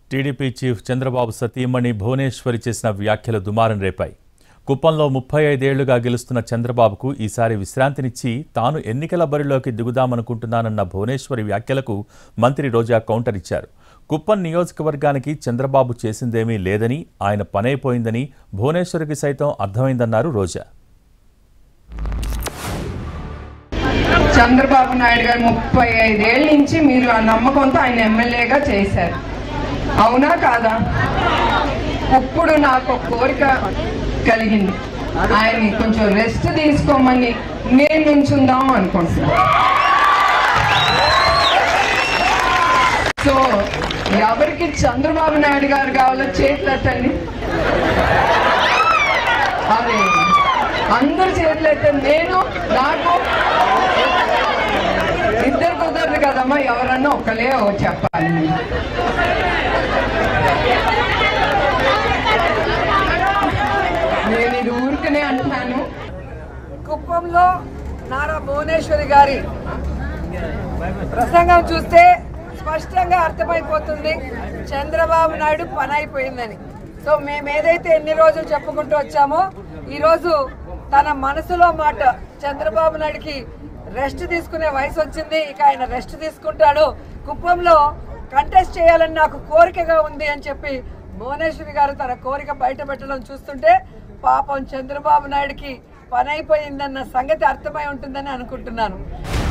TDP chief Chandrababu సతీమణి భువనేశ్వరి చేసిన వ్యాఖ్యలు దుమారం రేపాయి కుప్పంలో ముప్పై ఐదేళ్లుగా గెలుస్తున్న చంద్రబాబుకు ఈసారి విశ్రాంతినిచ్చి తాను ఎన్నికల బరిలోకి దిగుదామనుకుంటున్నానన్న భువనేశ్వరి వ్యాఖ్యలకు మంత్రి రోజా కౌంటర్ ఇచ్చారు కుప్పం నియోజకవర్గానికి చంద్రబాబు చేసిందేమీ లేదని ఆయన పనైపోయిందని భువనేశ్వరికి సైతం అర్థమైందన్నారు రోజా చంద్రబాబు నాయుడు గారు ముప్పై ఐదేళ్ళ నుంచి మీరు ఆ నమ్మకంతో ఆయన ఎమ్మెల్యేగా చేశారు అవునా కాదా ఇప్పుడు నాకు ఒక కోరిక కలిగింది ఆయన్ని కొంచెం రెస్ట్ తీసుకోమని నేను నుంచుందాం అనుకుంటున్నాను సో ఎవరికి చంద్రబాబు నాయుడు గారు కావాలో చేతులు ఎత్తండి అదే అందరు చేతులు ఎత్తండి నేను నాకు ఇద్దరు కుదరదు కదమ్మా ఎవరన్నా ఒక్కలే ఓ చెప్పాలి నేను ఇది ఊరికనే అంటున్నాను కుప్పంలో నారా భువనేశ్వరి గారి ప్రసంగం చూస్తే స్పష్టంగా అర్థమైపోతుంది చంద్రబాబు నాయుడు పని అయిపోయిందని సో మేము ఏదైతే ఎన్ని రోజులు చెప్పుకుంటూ వచ్చామో ఈరోజు తన మనసులో మాట చంద్రబాబు నాయుడుకి రెస్ట్ తీసుకునే వయసు వచ్చింది ఇక ఆయన రెస్ట్ తీసుకుంటాడు కుప్పంలో కంటెస్ట్ చేయాలని నాకు కోరికగా ఉంది అని చెప్పి భువనేశ్వరి గారు తన కోరిక బయట పెట్టడం చూస్తుంటే పాపం చంద్రబాబు నాయుడుకి పని అయిపోయిందన్న సంగతి అర్థమై ఉంటుందని అనుకుంటున్నాను